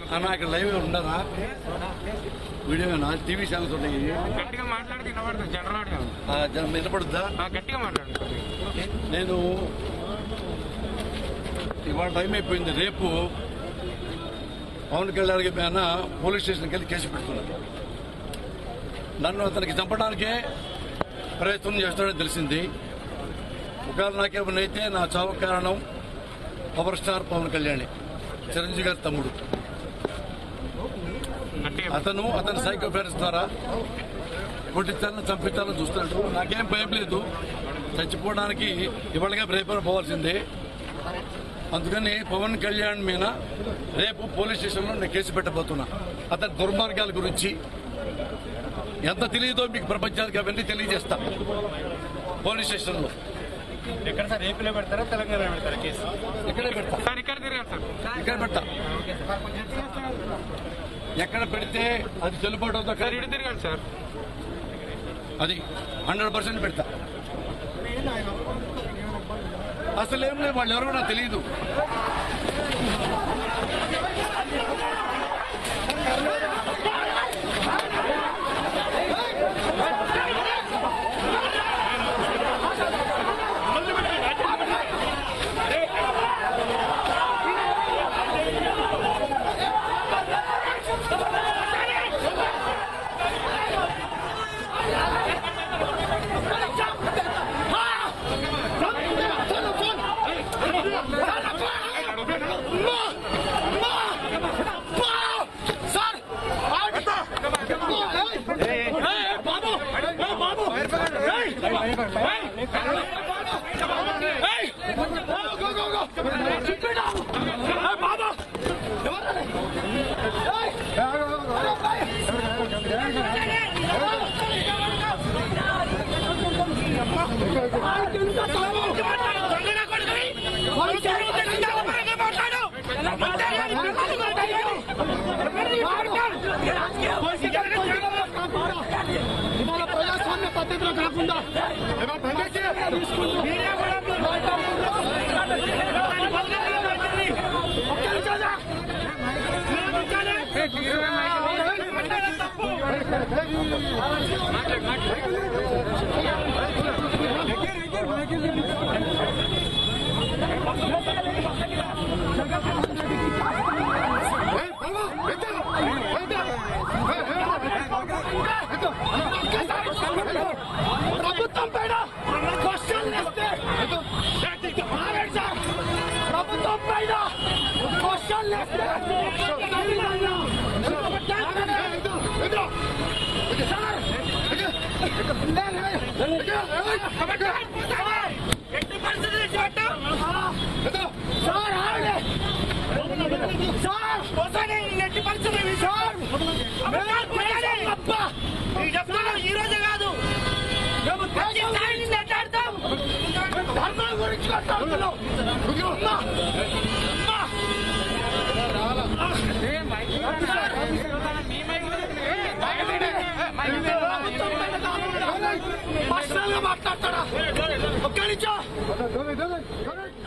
అన్న ఇక్కడ లైవ్ ఉండరా వీడియోనా టీవీ ఛానల్స్ ఉన్నాయి గట్టిగా మాట్లాడితే వినబడుతుంది జనరల్ ఆడియో ఆ, జనం వినపడుద్దా ఆ, గట్టిగా మాట్లాడండి నేను ఇవాళ టైం అయిపోయింది రేపు పవన్ కళ్యాణ్ పైన పోలీస్ స్టేషన్కి వెళ్ళి కేసు పెడుతున్నారు నన్ను అతనికి చంపడానికే ప్రయత్నం చేస్తాడని తెలిసింది ఒకవేళ నాకేమన్నైతే నా చావు కారణం పవర్ స్టార్ పవన్ కళ్యాణ్ చిరంజీవి గారి తమ్ముడు గట్టిగా అతను అతని సైకో ఫ్రెండ్స్ ద్వారా కొట్టించాలని చంపించాలని చూస్తున్నాడు నాకేం భయం లేదు చచ్చిపోవడానికి ఇవాళగా రేపు పోవాల్సిందే అందుకని పవన్ కళ్యాణ్ మీద రేపు పోలీస్ స్టేషన్లో నేను కేసు పెట్టబోతున్నా అతని దుర్మార్గాల గురించి ఎంత తెలియదో మీకు ప్రపంచానికి అవన్నీ తెలియజేస్తా పోలీస్ స్టేషన్లో ఎక్కడ సార్ ఏపీలో పెడతారా తెలంగాణ పెడతారా కేసు ఇక్కడే పెడతా సార్ ఇక్కడ తిరగాలి సార్ ఇక్కడ పెడతా ఎక్కడ పెడితే అది చెల్లుబాటు అవుతుందో సార్ ఇటు తిరగాలి సార్ అది హండ్రెడ్ పర్సెంట్ పెడతా అసలు ఏం లేదు వాళ్ళు ఎవరో నాకు తెలియదు ఇవాళ ప్రజాస్వామ్య పద్ధతిలో కాకుండా ఏమో బండేసి ప్రభుత్వం పైన క్వశ్చన్ వేస్తే ప్రభుత్వం పైన క్వశ్చన్ వేస్తే సార్ ఆవిడే సార్ వస్తానే నెట్టి పరిస్థితి సార్ అబ్బా చెప్తున్నాం ఈ రోజే కాదు మేము దేశం స్థాయిని మాట్లాడతాం ధర్మం గురించి మాట్లాడుతున్నాం అమ్మా! అమ్మా! పర్సనల్ గా మాట్లాడతాడా ఒక్క నిమిషం